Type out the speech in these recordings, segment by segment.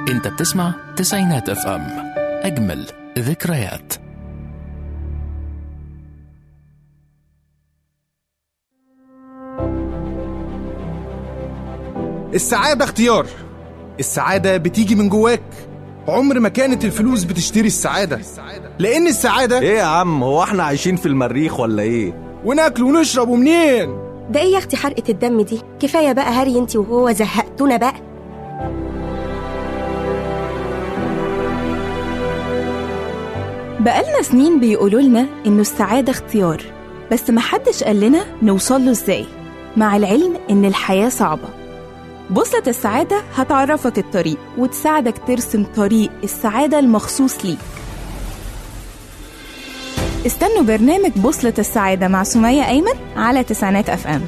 انت بتسمع تسعينات اف ام اجمل ذكريات السعادة اختيار السعادة بتيجي من جواك عمر ما كانت الفلوس بتشتري السعادة لأن السعادة ايه يا عم هو احنا عايشين في المريخ ولا ايه وناكل ونشرب ومنين ده ايه يا اختي حرقة الدم دي كفاية بقى هري انتي وهو زهقتونا بقى بقالنا سنين بيقولوا لنا إنه السعادة اختيار بس محدش قال لنا نوصل له إزاي مع العلم إن الحياة صعبة بوصلة السعادة هتعرفك الطريق وتساعدك ترسم طريق السعادة المخصوص ليك استنوا برنامج بوصلة السعادة مع سمية أيمن على تسعينات أف أم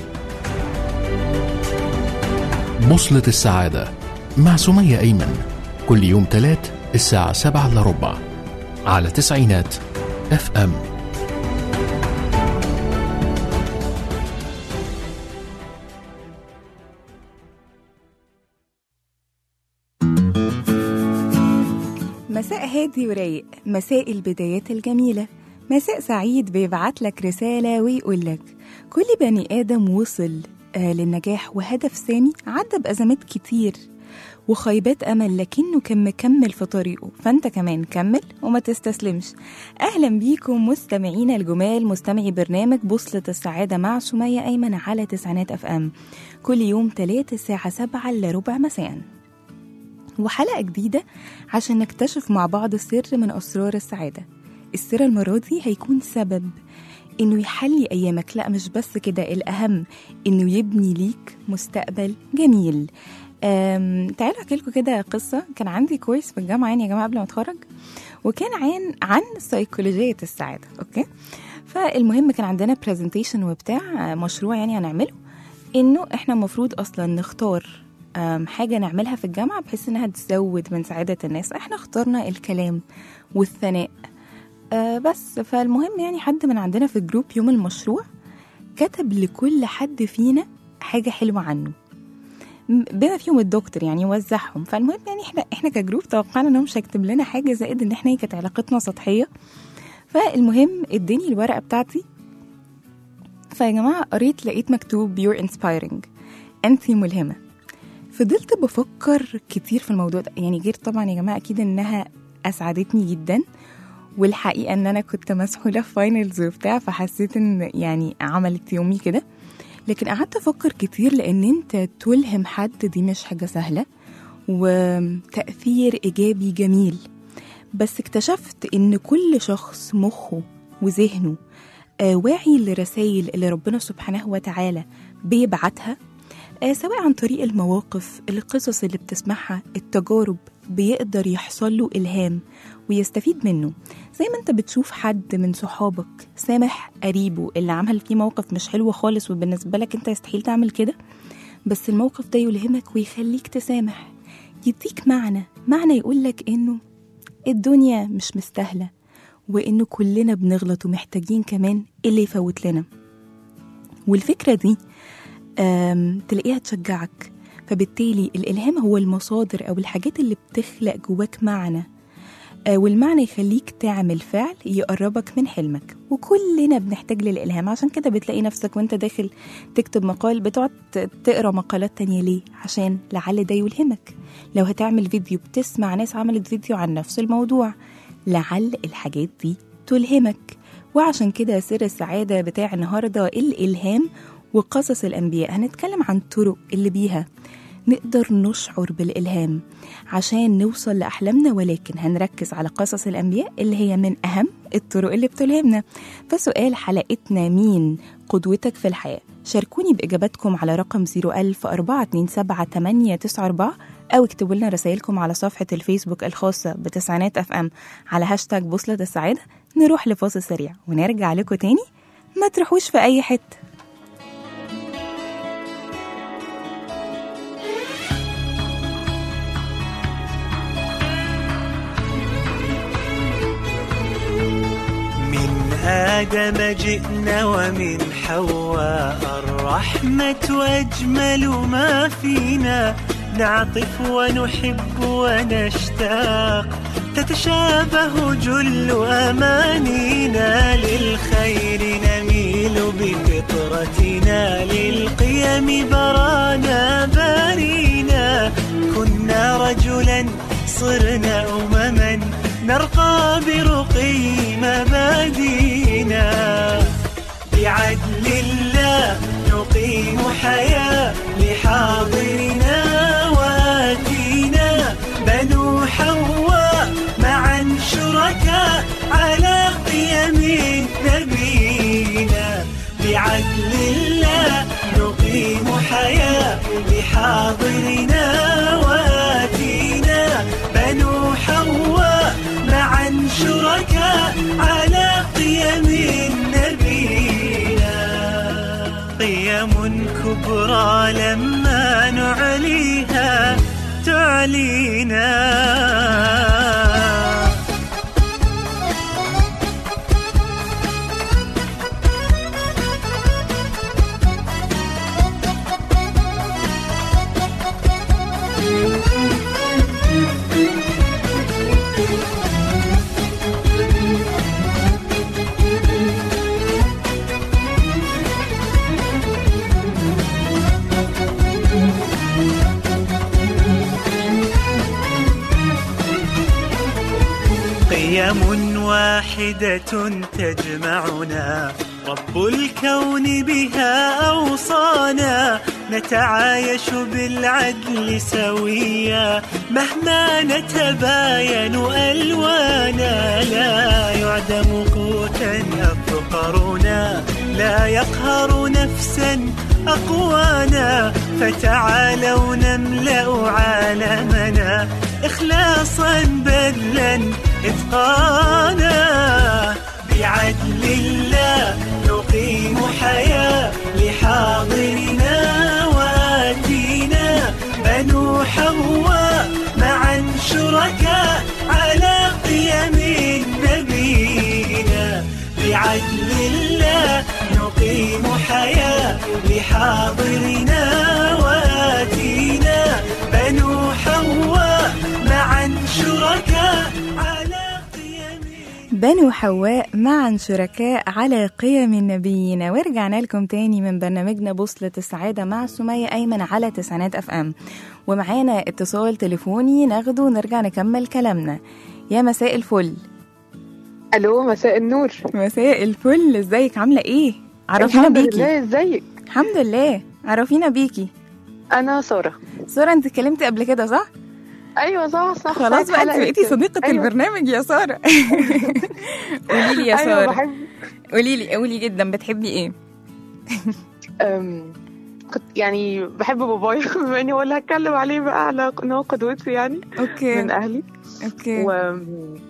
بوصلة السعادة مع سمية أيمن كل يوم تلات الساعة سبعة إلا ربع على تسعينات اف ام مساء هادي ورايق مساء البدايات الجميلة مساء سعيد بيبعت لك رسالة ويقول لك كل بني آدم وصل آه للنجاح وهدف سامي عدى بأزمات كتير وخيبات أمل لكنه كان مكمل في طريقه فأنت كمان كمل وما تستسلمش أهلا بيكم مستمعينا الجمال مستمعي برنامج بوصلة السعادة مع سمية أيمن على تسعينات أف أم كل يوم تلاتة الساعة سبعة إلا ربع مساءً وحلقة جديدة عشان نكتشف مع بعض سر من أسرار السعادة السر المرة دي هيكون سبب إنه يحلي أيامك لا مش بس كده الأهم إنه يبني ليك مستقبل جميل أم، تعالوا أحكي لكم كده قصة كان عندي كويس في الجامعة يعني يا جماعة قبل ما أتخرج وكان عن عن سيكولوجية السعادة أوكي فالمهم كان عندنا برزنتيشن وبتاع آه، مشروع يعني هنعمله إنه إحنا المفروض أصلا نختار أم، حاجة نعملها في الجامعة بحيث إنها تزود من سعادة الناس إحنا اخترنا الكلام والثناء أه بس فالمهم يعني حد من عندنا في الجروب يوم المشروع كتب لكل حد فينا حاجة حلوة عنه م- بما فيهم الدكتور يعني وزعهم فالمهم يعني احنا احنا كجروب توقعنا انهم مش هيكتب لنا حاجه زائد ان احنا هي كانت علاقتنا سطحيه فالمهم اداني الورقه بتاعتي فيا جماعه قريت لقيت مكتوب you're inspiring انت ملهمه فضلت بفكر كتير في الموضوع ده يعني غير طبعا يا جماعه اكيد انها اسعدتني جدا والحقيقه ان انا كنت مسحوله في فاينلز وبتاع فحسيت ان يعني عملت يومي كده لكن قعدت افكر كتير لان انت تلهم حد دي مش حاجه سهله وتاثير ايجابي جميل بس اكتشفت ان كل شخص مخه وذهنه آه، واعي للرسائل اللي ربنا سبحانه وتعالى بيبعتها آه، سواء عن طريق المواقف القصص اللي بتسمعها التجارب بيقدر يحصل له إلهام ويستفيد منه زي ما انت بتشوف حد من صحابك سامح قريبه اللي عمل فيه موقف مش حلو خالص وبالنسبة لك انت يستحيل تعمل كده بس الموقف ده يلهمك ويخليك تسامح يديك معنى معنى يقولك انه الدنيا مش مستاهلة وانه كلنا بنغلط ومحتاجين كمان اللي يفوت لنا والفكرة دي آم، تلاقيها تشجعك فبالتالي الإلهام هو المصادر أو الحاجات اللي بتخلق جواك معنى آه، والمعنى يخليك تعمل فعل يقربك من حلمك وكلنا بنحتاج للإلهام عشان كده بتلاقي نفسك وانت داخل تكتب مقال بتقعد ت- تقرا مقالات تانية ليه عشان لعل ده يلهمك لو هتعمل فيديو بتسمع ناس عملت فيديو عن نفس الموضوع لعل الحاجات دي تلهمك وعشان كده سر السعادة بتاع النهاردة الإلهام وقصص الأنبياء هنتكلم عن الطرق اللي بيها نقدر نشعر بالإلهام عشان نوصل لأحلامنا ولكن هنركز على قصص الأنبياء اللي هي من أهم الطرق اللي بتلهمنا فسؤال حلقتنا مين قدوتك في الحياة شاركوني بإجاباتكم على رقم 01000 427 أو اكتبوا لنا رسائلكم على صفحة الفيسبوك الخاصة بتسعينات أف أم على هاشتاج بوصلة السعادة نروح لفاصل سريع ونرجع لكم تاني ما تروحوش في أي حتة من آدم جئنا ومن حواء الرحمة وأجمل ما فينا نعطف ونحب ونشتاق تتشابه جل أمانينا للخير نميل بفطرتنا للقيم برانا بارينا كنا رجلا صرنا أمما نرقى برقي مبادينا بعدل الله نقيم حياة لحاضرنا واتينا بنو حواء معا شركاء على قيم نبينا بعدل الله نقيم حياة لحاضرنا واتينا بنو حواء معا شركاء على قيم نبينا قيم كبرى لما نعليها تعلينا قيم واحدة تجمعنا رب الكون بها أوصانا نتعايش بالعدل سويا مهما نتباين ألوانا لا يعدم قوتا أفقرنا لا يقهر نفسا أقوانا فتعالوا نملأ عالمنا إخلاصا بذلا إتقانا بعدل الله نقيم حياة لحاضرنا واتينا بنو حواء معا شركاء على قيم نبينا بعدل الله نقيم حياة لحاضرنا واتينا بنو حواء معا شركاء على قيم بنو حواء معا شركاء على قيم نبينا ورجعنا لكم تاني من برنامجنا بوصلة السعادة مع سمية أيمن على تسعينات أف أم ومعانا اتصال تليفوني ناخده ونرجع نكمل كلامنا يا مساء الفل الو مساء النور مساء الفل ازيك عاملة ايه؟ عرفينا الحمد بيكي لله ازيك الحمد لله عرفينا بيكي انا ساره سارة انت اتكلمتي قبل كده صح؟ ايوه صح صح خلاص صح، بقى انت حلقة بقيتي صديقة أيوة. البرنامج يا سارة قولي لي يا ايوه سارة بحب قولي لي قولي جدا بتحبي ايه؟ أم... كنت يعني بحب بابايا بما اني هو اللي هتكلم عليه بقى على ان هو قدوتي يعني اوكي من اهلي اوكي و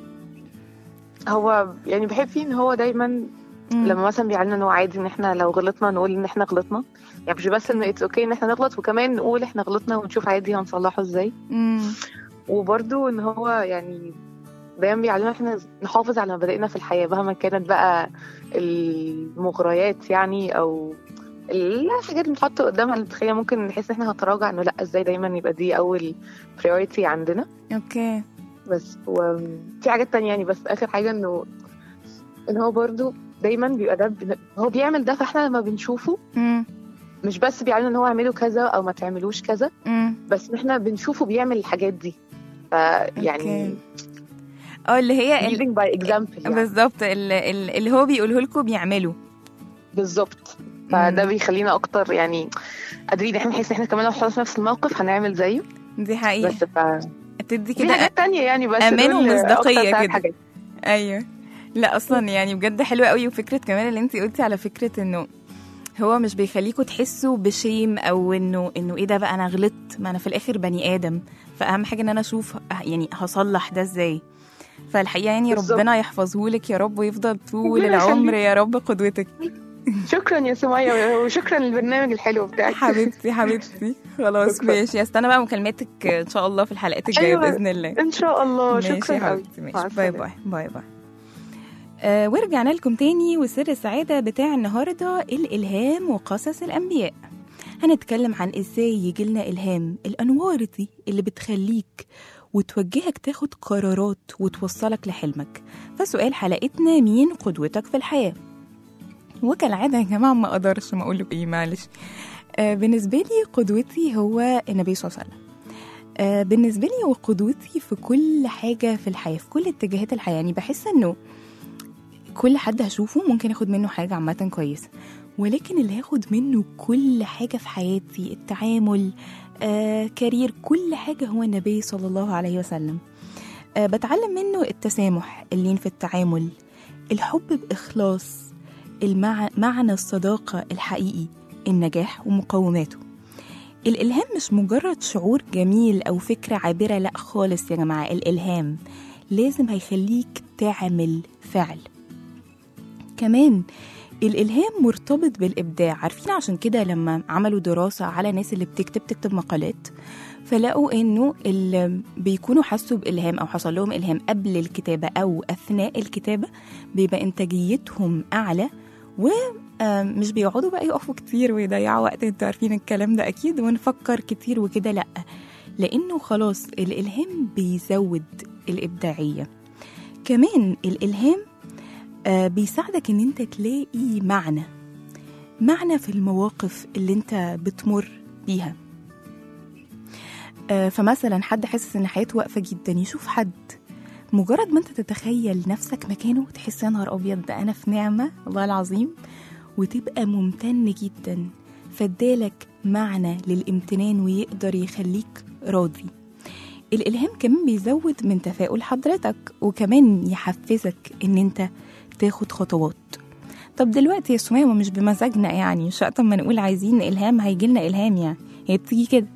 هو يعني بحب فيه ان هو دايما مم. لما مثلا بيعلمنا ان هو عادي ان احنا لو غلطنا نقول ان احنا غلطنا يعني مش بس ان اتس اوكي ان احنا نغلط وكمان نقول احنا غلطنا ونشوف عادي هنصلحه ازاي مم. وبرده ان هو يعني دايما بيعلمنا احنا نحافظ على مبادئنا في الحياه مهما كانت بقى المغريات يعني او الحاجات اللي بنحط قدامها اللي بتخلينا ممكن نحس ان احنا هنتراجع انه لا ازاي دايما يبقى دي اول priority عندنا اوكي بس وفي حاجات تانية يعني بس اخر حاجه انه ان هو برضو دايما بيبقى ده بن- هو بيعمل ده فاحنا لما بنشوفه مم. مش بس بيعلمنا ان هو اعملوا كذا او ما تعملوش كذا مم. بس احنا بنشوفه بيعمل الحاجات دي فيعني أوكي. اه اللي هي ال... leading by example يعني. بالظبط ال- ال- اللي هو بيقوله لكم بيعملوا بالظبط فده مم. بيخلينا اكتر يعني قادرين احنا نحس ان احنا كمان لو حصلنا في نفس الموقف هنعمل زيه دي حقيقة بس ف تدي في كده حاجات تانية يعني بس أمان دول ومصداقية أكتر ثلاث كده. حاجات. ايوه لا اصلا يعني بجد حلوه قوي وفكره كمان اللي انت قلتي على فكره انه هو مش بيخليكوا تحسوا بشيم او انه انه ايه ده بقى انا غلطت ما انا في الاخر بني ادم فاهم حاجه ان انا اشوف يعني هصلح ده ازاي فالحقيقه يعني بالظبط. ربنا يحفظه لك يا رب ويفضل طول ربنا العمر يخليك. يا رب قدوتك شكرا يا سمية وشكرا للبرنامج الحلو بتاعك حبيبتي حبيبتي خلاص شكراً. ماشي استنى بقى مكالماتك ان شاء الله في الحلقات الجايه أيوة. باذن الله ان شاء الله ماشي شكرا يا قوي حبيبتي مع ماشي باي السلامة. باي باي باي آه ورجعنا لكم تاني وسر السعادة بتاع النهاردة الإلهام وقصص الأنبياء هنتكلم عن ازاي يجيلنا الهام الانوار دي اللي بتخليك وتوجهك تاخد قرارات وتوصلك لحلمك فسؤال حلقتنا مين قدوتك في الحياه وكالعاده يا جماعه ما اقدرش ما اقول ايه معلش آه بالنسبه لي قدوتي هو النبي صلى الله عليه وسلم آه بالنسبه لي هو قدوتي في كل حاجه في الحياه في كل اتجاهات الحياه يعني بحس انه كل حد هشوفه ممكن اخد منه حاجه عامه كويسه ولكن اللي هاخد منه كل حاجه في حياتي التعامل آه كارير كل حاجه هو النبي صلى الله عليه وسلم آه بتعلم منه التسامح اللين في التعامل الحب باخلاص المع... معنى الصداقه الحقيقي النجاح ومقوماته الإلهام مش مجرد شعور جميل أو فكرة عابرة لأ خالص يا جماعة الإلهام لازم هيخليك تعمل فعل كمان الإلهام مرتبط بالإبداع عارفين عشان كده لما عملوا دراسة على ناس اللي بتكتب تكتب مقالات فلقوا إنه اللي بيكونوا حسوا بإلهام أو حصل لهم إلهام قبل الكتابة أو أثناء الكتابة بيبقى إنتاجيتهم أعلى ومش بيقعدوا بقى يقفوا كتير ويضيعوا وقت انتوا عارفين الكلام ده أكيد ونفكر كتير وكده لأ لأنه خلاص الإلهام بيزود الإبداعية كمان الإلهام آه، بيساعدك ان انت تلاقي معنى معنى في المواقف اللي انت بتمر بيها آه، فمثلا حد حاسس ان حياته واقفه جدا يشوف حد مجرد ما انت تتخيل نفسك مكانه تحس يا نهار ابيض ده انا في نعمه والله العظيم وتبقى ممتن جدا فادالك معنى للامتنان ويقدر يخليك راضي الالهام كمان بيزود من تفاؤل حضرتك وكمان يحفزك ان انت تاخد خطوات طب دلوقتي يا سمية مش بمزاجنا يعني مش وقت ما نقول عايزين الهام هيجيلنا الهام يعني هي بتيجي كده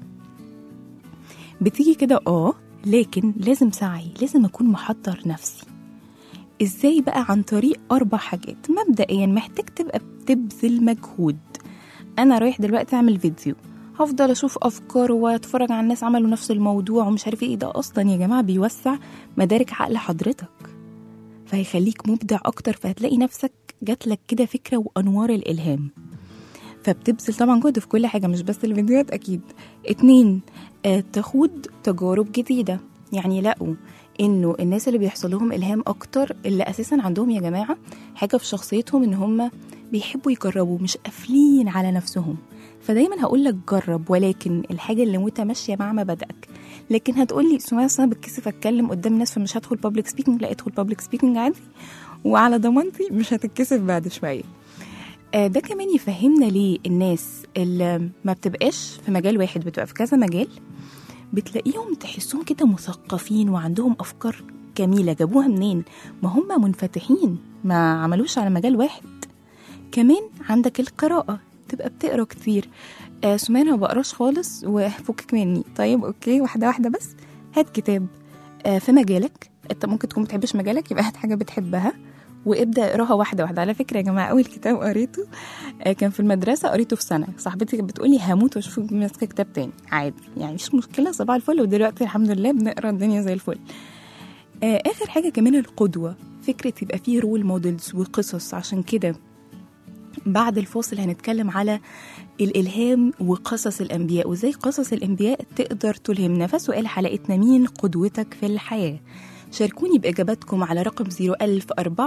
بتيجي كده اه لكن لازم سعي لازم اكون محضر نفسي ازاي بقى عن طريق اربع حاجات مبدئيا محتاج تبقى بتبذل مجهود انا رايح دلوقتي اعمل فيديو هفضل اشوف افكار واتفرج على الناس عملوا نفس الموضوع ومش عارف ايه ده اصلا يا جماعه بيوسع مدارك عقل حضرتك فهيخليك مبدع اكتر فهتلاقي نفسك جاتلك كده فكره وانوار الالهام فبتبذل طبعا جهد في كل حاجه مش بس الفيديوهات اكيد اتنين آه تخوض تجارب جديده يعني لقوا انه الناس اللي بيحصل لهم الهام اكتر اللي اساسا عندهم يا جماعه حاجه في شخصيتهم ان هم بيحبوا يجربوا مش قافلين على نفسهم فدايما هقول لك جرب ولكن الحاجه اللي متماشيه مع مبادئك لكن هتقولي سمية أصل انا بتكسف اتكلم قدام ناس فمش هدخل بابليك سبيكنج لا ادخل بابليك سبيكنج عادي وعلى ضمانتي مش هتتكسف بعد شويه آه، ده كمان يفهمنا ليه الناس اللي ما بتبقاش في مجال واحد بتبقى في كذا مجال بتلاقيهم تحسهم كده مثقفين وعندهم افكار جميله جابوها منين ما هم منفتحين ما عملوش على مجال واحد كمان عندك القراءه تبقى بتقرا كتير آه سمية أنا ما بقراش خالص وفكك مني طيب اوكي واحده واحده بس هات كتاب آه في مجالك انت ممكن تكون بتحبش مجالك يبقى هات حاجه بتحبها وابدا اقراها واحده واحده على فكره يا جماعه اول كتاب قريته آه، كان في المدرسه قريته في سنه صاحبتي كانت بتقولي هموت واشوف ماسكه كتاب تاني عادي يعني مش مشكله صباح الفل ودلوقتي الحمد لله بنقرا الدنيا زي الفل آه، اخر حاجه كمان القدوه فكره يبقى فيه رول موديلز وقصص عشان كده بعد الفاصل هنتكلم على الإلهام وقصص الأنبياء وإزاي قصص الأنبياء تقدر تلهمنا فسؤال حلقتنا مين قدوتك في الحياة شاركوني بإجاباتكم على رقم 01000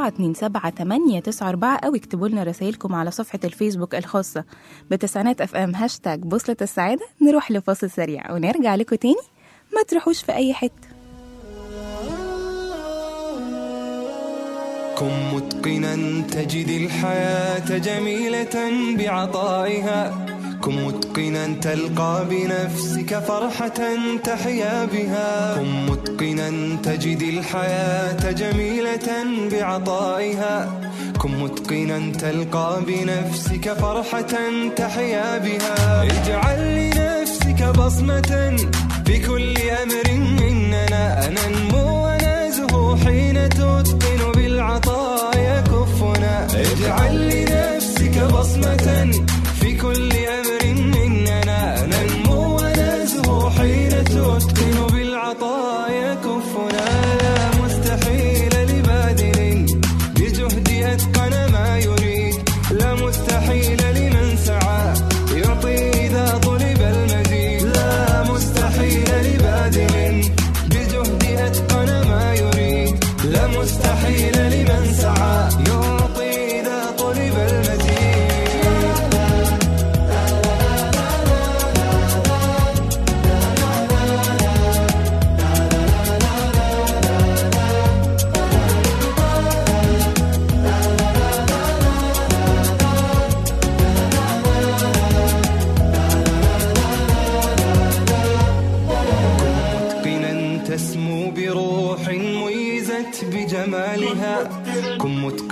427 أو اكتبوا لنا رسائلكم على صفحة الفيسبوك الخاصة بتسعينات أف أم هاشتاج بوصلة السعادة نروح لفاصل سريع ونرجع لكم تاني ما تروحوش في أي حتة كن متقنا تجد الحياة جميلة بعطائها كن متقنا تلقى بنفسك فرحة تحيا بها كن متقنا تجد الحياة جميلة بعطائها كن متقنا تلقى بنفسك فرحة تحيا بها اجعل لنفسك بصمة في كل أمر إننا ننمو ونزهو حين تتقن بالعطايا كفنا اجعل لنفسك بصمة في كل أمر إننا ننمو ونزهو حين تتقن بالعطايا كفنا لا مستحيل لبادل بجهد أتقن ما يريد لا مستحيل لمن سعى يعطي إذا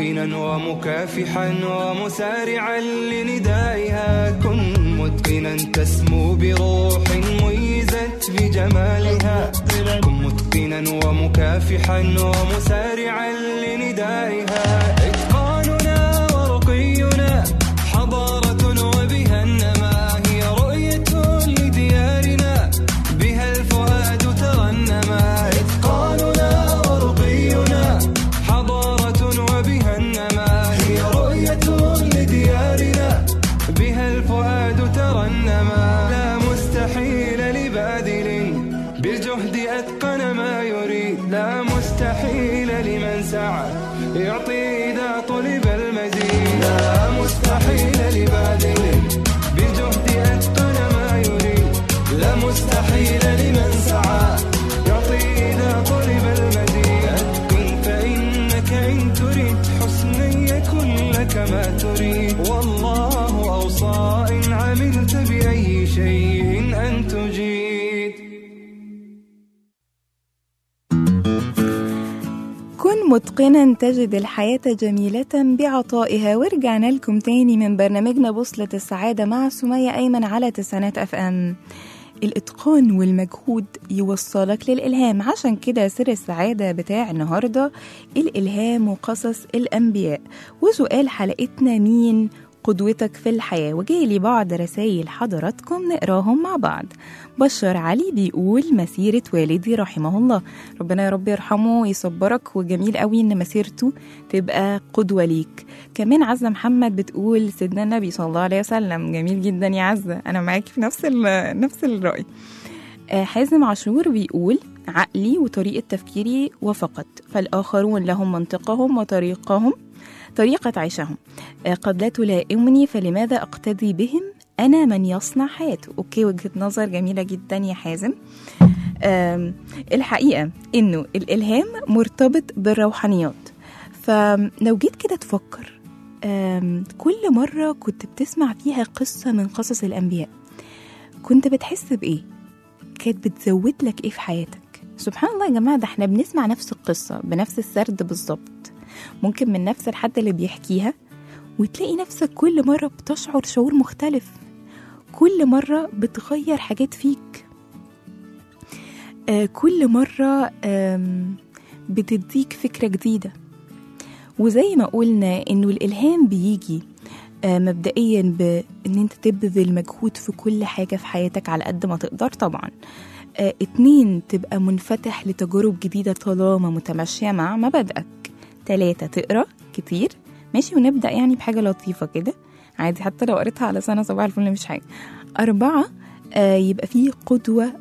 متقنا ومكافحا ومسارعا لندائها كن متقنا تسمو بروح ميزت بجمالها كن متقنا ومكافحا ومسارعا لندائها إتقاننا ورقينا حضارة وبها النما هي رؤية لديارنا بها الفؤاد ترنما إتقاننا ورقينا حضارة وبها النما هي رؤية لديارنا بها الفؤاد ترنما لا مستحيل لباذل بالجهد أتقن ما يريد لا مستحيل لمن سعى يعطي إذا طلب المزيد لا مستحيل لباذل بالجهد أتقن ما يريد لا مستحيل لمن سعى يعطي إذا طلب المزيد أتقن فإنك إن تريد حسنا يكن لك ما تريد والله أوصى إن عملت بأي شيء أن تجيد كن متقنا تجد الحياة جميلة بعطائها ورجعنا لكم تاني من برنامجنا بوصلة السعادة مع سمية أيمن على تسعينات أف أم الإتقان والمجهود يوصلك للإلهام عشان كده سر السعادة بتاع النهاردة الإلهام وقصص الأنبياء وسؤال حلقتنا مين قدوتك في الحياة وجايلي بعض رسائل حضراتكم نقراهم مع بعض بشر علي بيقول مسيرة والدي رحمه الله ربنا يا رب يرحمه ويصبرك وجميل قوي ان مسيرته تبقى قدوة ليك كمان عزة محمد بتقول سيدنا النبي صلى الله عليه وسلم جميل جدا يا عزة انا معاكي في نفس ال- نفس الرأي آه، حازم عاشور بيقول عقلي وطريقة تفكيري وفقط فالآخرون لهم منطقهم وطريقهم طريقة عيشهم آه، قد لا تلائمني فلماذا أقتدي بهم أنا من يصنع حياته أوكي وجهة نظر جميلة جدا يا حازم آم، الحقيقة إنه الإلهام مرتبط بالروحانيات فلو جيت كده تفكر آم، كل مرة كنت بتسمع فيها قصة من قصص الأنبياء كنت بتحس بإيه؟ كانت بتزود لك إيه في حياتك؟ سبحان الله يا جماعة ده احنا بنسمع نفس القصة بنفس السرد بالظبط ممكن من نفس الحد اللي بيحكيها وتلاقي نفسك كل مرة بتشعر شعور مختلف كل مرة بتغير حاجات فيك آه كل مرة آم، بتديك فكرة جديدة وزي ما قلنا انه الالهام بيجي آه مبدئيا بان انت تبذل مجهود في كل حاجة في حياتك على قد ما تقدر طبعا آه اتنين تبقى منفتح لتجارب جديدة طالما متماشية مع مبادئك تلاتة تقرا كتير ماشي ونبدأ يعني بحاجة لطيفة كده عادي حتى لو قريتها على سنة صباح الفل مش حاجة أربعة آه يبقى فيه قدوة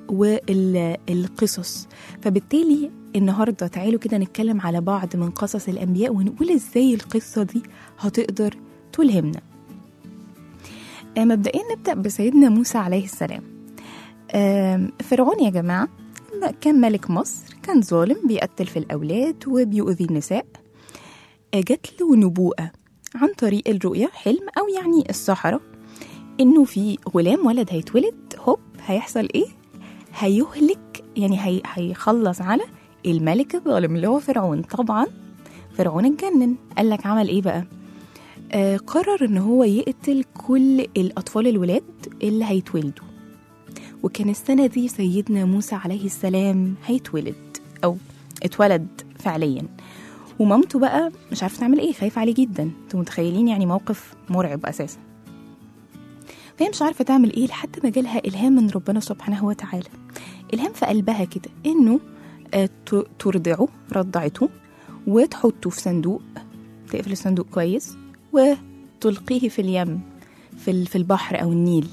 والقصص فبالتالي النهاردة تعالوا كده نتكلم على بعض من قصص الأنبياء ونقول إزاي القصة دي هتقدر تلهمنا آه مبدئيا نبدأ بسيدنا موسى عليه السلام آم، فرعون يا جماعة كان ملك مصر كان ظالم بيقتل في الأولاد وبيؤذي النساء آه، جات له نبوءة عن طريق الرؤية حلم أو يعني السحرة إنه في غلام ولد هيتولد هوب هيحصل إيه؟ هيهلك يعني هي هيخلص على الملك الظالم اللي هو فرعون طبعا فرعون اتجنن قال لك عمل إيه بقى؟ آه قرر إن هو يقتل كل الأطفال الولاد اللي هيتولدوا وكان السنة دي سيدنا موسى عليه السلام هيتولد أو اتولد فعليا ومامته بقى مش عارفة تعمل ايه خايفة عليه جدا انتوا متخيلين يعني موقف مرعب أساسا فهي مش عارفة تعمل ايه لحد ما جالها إلهام من ربنا سبحانه وتعالى إلهام في قلبها كده إنه آه، ت- ترضعه رضعته وتحطه في صندوق تقفل الصندوق كويس وتلقيه في اليم في ال- في البحر أو النيل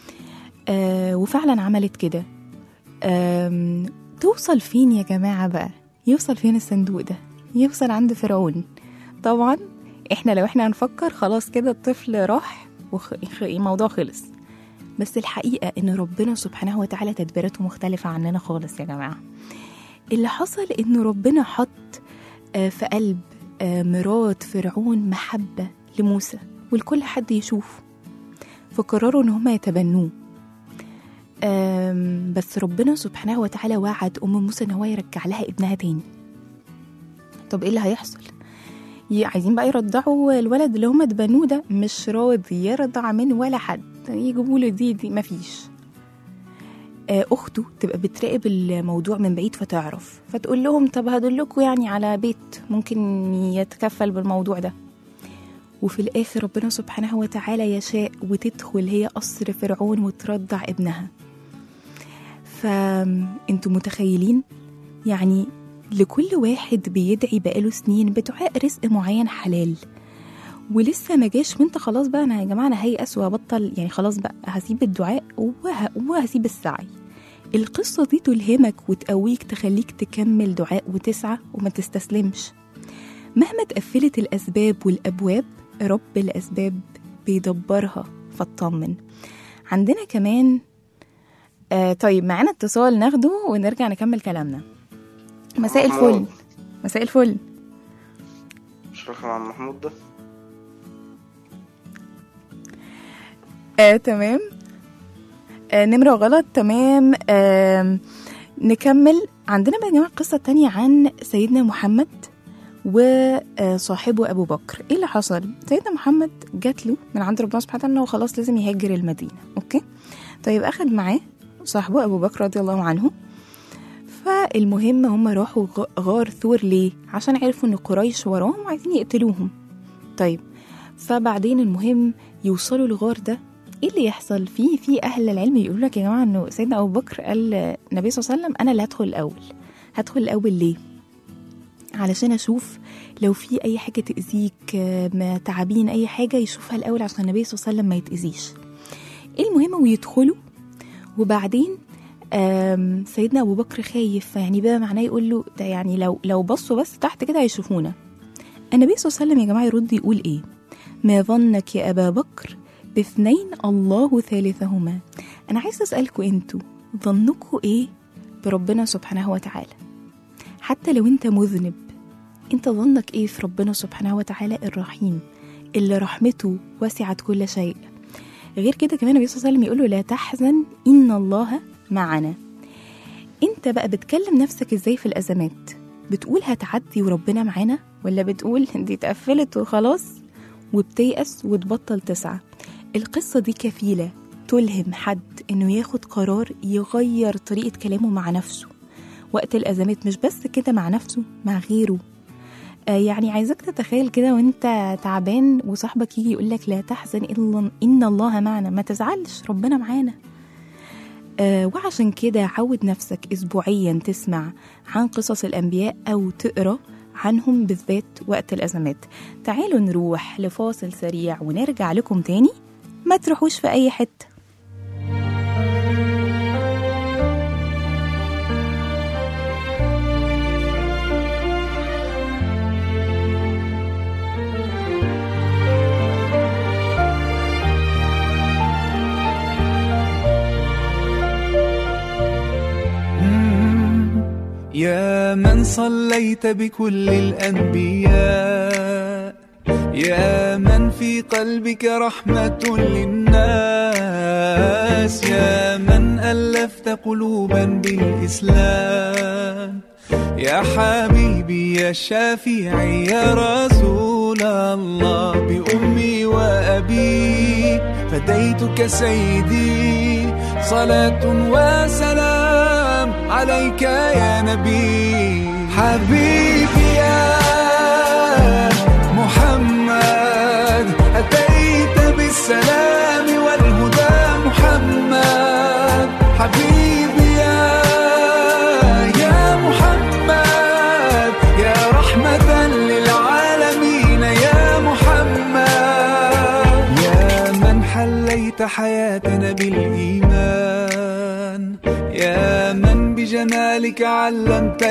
آه وفعلا عملت كده آم، توصل فين يا جماعة بقى يوصل فين الصندوق ده يوصل عند فرعون طبعا احنا لو احنا هنفكر خلاص كده الطفل راح والموضوع خلص بس الحقيقة ان ربنا سبحانه وتعالى تدبيراته مختلفة عننا خالص يا جماعة اللي حصل ان ربنا حط آه، في قلب آه، مرات فرعون محبة لموسى ولكل حد يشوفه فقرروا ان هما يتبنوه آم، بس ربنا سبحانه وتعالى وعد ام موسى ان هو يرجع لها ابنها تاني طب ايه اللي هيحصل ي- عايزين بقى يرضعوا الولد اللي هم اتبنوه ده مش راضي يرضع من ولا حد يجيبوا له دي دي مفيش آه، اخته تبقى بتراقب الموضوع من بعيد فتعرف فتقول لهم طب هدلكوا يعني على بيت ممكن يتكفل بالموضوع ده وفي الاخر ربنا سبحانه وتعالى يشاء وتدخل هي قصر فرعون وترضع ابنها فانتوا متخيلين يعني لكل واحد بيدعي بقاله سنين بدعاء رزق معين حلال ولسه ما جاش وانت خلاص بقى انا يا جماعه انا هيأس وهبطل يعني خلاص بقى هسيب الدعاء وه... وهسيب السعي القصة دي تلهمك وتقويك تخليك تكمل دعاء وتسعى وما تستسلمش مهما تقفلت الأسباب والأبواب رب الأسباب بيدبرها فاطمن عندنا كمان آه طيب معانا اتصال ناخده ونرجع نكمل كلامنا مساء الفل محمود. مساء الفل مش رقم عم محمود ده آه تمام آه نمرة غلط تمام آه نكمل عندنا بقى يا جماعة قصة تانية عن سيدنا محمد وصاحبه أبو بكر إيه اللي حصل؟ سيدنا محمد جات له من عند ربنا سبحانه وتعالى إنه خلاص لازم يهاجر المدينة أوكي؟ طيب أخد معاه صاحبه أبو بكر رضي الله عنه فالمهم هم راحوا غ- غار ثور ليه؟ عشان عرفوا إن قريش وراهم وعايزين يقتلوهم طيب فبعدين المهم يوصلوا الغار ده ايه اللي يحصل في في اهل العلم يقولوا لك يا جماعه انه سيدنا ابو بكر قال النبي صلى الله عليه وسلم انا اللي هدخل الاول هدخل الاول ليه علشان اشوف لو في اي حاجه تاذيك آه، ما تعابين اي حاجه يشوفها الاول عشان النبي صلى الله عليه وسلم ما يتاذيش المهم ويدخلوا وبعدين آم، سيدنا ابو بكر خايف يعني بقى معناه يقول له ده يعني لو لو بصوا بس تحت كده هيشوفونا النبي صلى الله عليه وسلم يا جماعه يرد يقول ايه ما ظنك يا ابا بكر باثنين الله ثالثهما انا عايز اسالكوا انتوا ظنكوا ايه بربنا سبحانه وتعالى حتى لو انت مذنب انت ظنك ايه في ربنا سبحانه وتعالى الرحيم اللي رحمته وسعت كل شيء غير كده كمان النبي صلى الله عليه وسلم يقول له لا تحزن ان الله معنا انت بقى بتكلم نفسك ازاي في الازمات بتقول هتعدي وربنا معانا ولا بتقول دي اتقفلت وخلاص وبتيأس وتبطل تسعى القصة دي كفيلة تلهم حد انه ياخد قرار يغير طريقة كلامه مع نفسه وقت الأزمات مش بس كده مع نفسه مع غيره آه يعني عايزك تتخيل كده وانت تعبان وصاحبك يجي يقولك لا تحزن إلا إن الله معنا ما تزعلش ربنا معانا آه وعشان كده عود نفسك أسبوعيا تسمع عن قصص الأنبياء أو تقرأ عنهم بالذات وقت الأزمات تعالوا نروح لفاصل سريع ونرجع لكم تاني ما تروحوش في أي حتة يا من صليت بكل الأنبياء يا من في قلبك رحمة للناس يا من ألفت قلوبا بالإسلام يا حبيبي يا شافعي يا رسول الله بأمي وأبي فديتك سيدي صلاة وسلام عليك يا نبي حبيبي يا محمد أتيت بالسلام والهدى محمد حبيبي يا يا محمد يا رحمة للعالمين يا محمد يا من حليت حياتنا بالإيمان يا من بجمالك علمت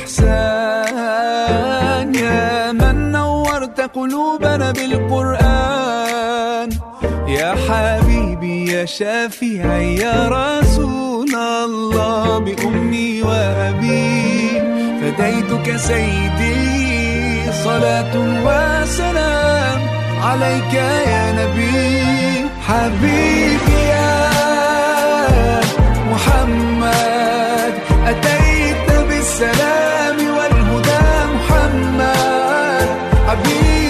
الإحسان يا من نورت قلوبنا بالقرآن يا حبيبي يا شافعي يا رسول الله بأمي وأبي فديتك سيدي صلاة وسلام عليك يا نبي حبيبي يا محمد أتيت بالسلام والهدى محمد حبيبي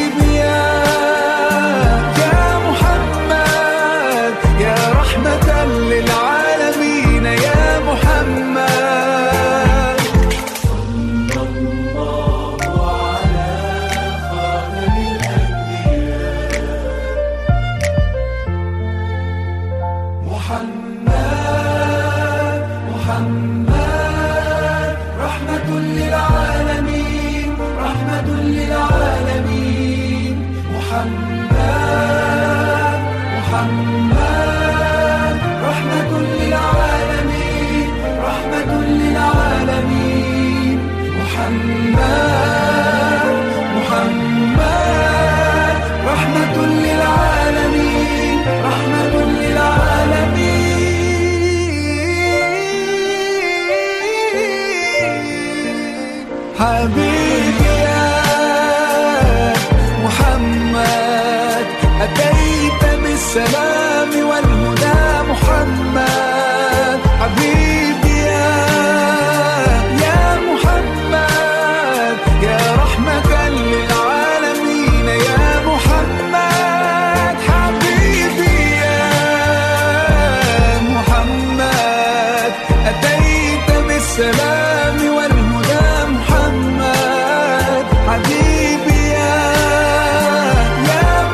بالسلام والهدى محمد حبيبي يا يا محمد يا رحمة للعالمين يا محمد حبيبي يا محمد أتيت بالسلام والهدى محمد حبيبي يا يا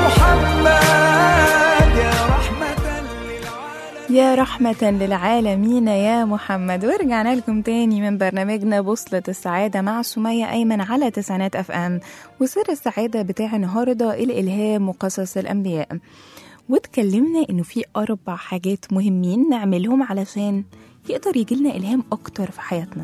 محمد يا رحمة للعالمين يا رحمة للعالمين يا محمد ورجعنا لكم تاني من برنامجنا بوصلة السعادة مع سمية أيمن على تسعينات أف أم وسر السعادة بتاع النهاردة الإلهام وقصص الأنبياء واتكلمنا إنه في أربع حاجات مهمين نعملهم علشان يقدر يجيلنا إلهام أكتر في حياتنا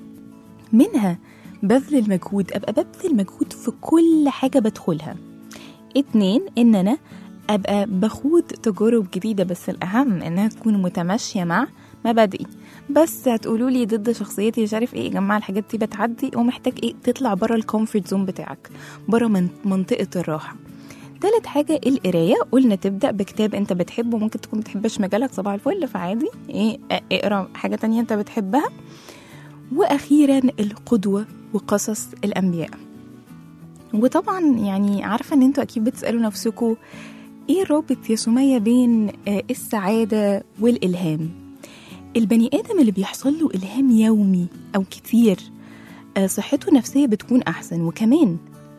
منها بذل المجهود أبقى ببذل مجهود في كل حاجة بدخلها اتنين إن أنا أبقى بخوض تجارب جديدة بس الأهم إنها تكون متماشية مع مبادئي بس هتقولوا لي ضد شخصيتي مش عارف ايه يا جماعه الحاجات دي بتعدي ومحتاج ايه تطلع بره الكومفورت زون بتاعك بره من منطقه الراحه تالت حاجة القراية قلنا تبدأ بكتاب انت بتحبه ممكن تكون بتحبش مجالك صباح الفل فعادي ايه اقرا حاجة تانية انت بتحبها واخيرا القدوة وقصص الانبياء وطبعا يعني عارفة ان انتوا اكيد بتسألوا نفسكم ايه الرابط يا سمية بين آه، السعادة والالهام البني ادم اللي بيحصل له الهام يومي او كتير آه، صحته النفسية بتكون احسن وكمان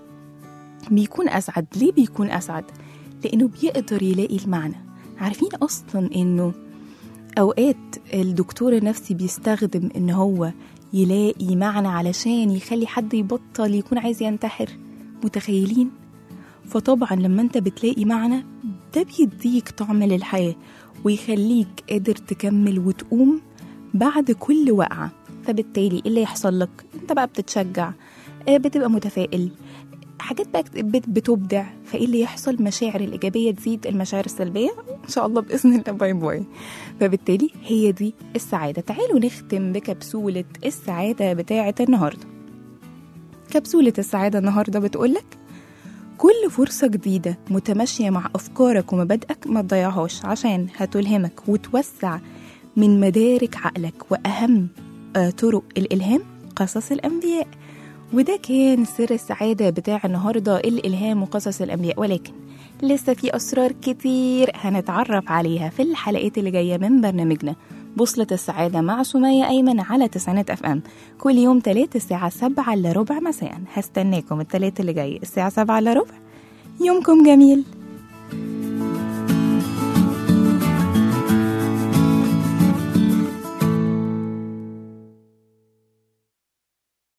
بيكون اسعد ليه بيكون اسعد لانه بيقدر يلاقي المعنى عارفين اصلا انه اوقات الدكتور النفسي بيستخدم ان هو يلاقي معنى علشان يخلي حد يبطل يكون عايز ينتحر متخيلين فطبعا لما انت بتلاقي معنى ده بيديك طعم للحياة ويخليك قادر تكمل وتقوم بعد كل وقعة فبالتالي إيه اللي يحصل لك انت بقى بتتشجع آه، بتبقى متفائل حاجات بقى بت- بتبدع فايه اللي يحصل مشاعر الايجابيه تزيد المشاعر السلبيه ان شاء الله باذن الله باي باي فبالتالي هي دي السعاده تعالوا نختم بكبسوله السعاده بتاعه النهارده كبسوله السعاده النهارده بتقولك كل فرصة جديدة متماشية مع أفكارك ومبادئك ما تضيعهاش عشان هتلهمك وتوسع من مدارك عقلك وأهم آه، طرق الإلهام قصص الأنبياء وده كان سر السعادة بتاع النهاردة الإلهام وقصص الأنبياء ولكن لسه في أسرار كتير هنتعرف عليها في الحلقات اللي جاية من برنامجنا بوصلة السعادة مع سمية أيمن على تسعينات أف أم كل يوم تلات الساعة سبعة إلا ربع مساء هستناكم التلات اللي جاي الساعة سبعة إلا ربع يومكم جميل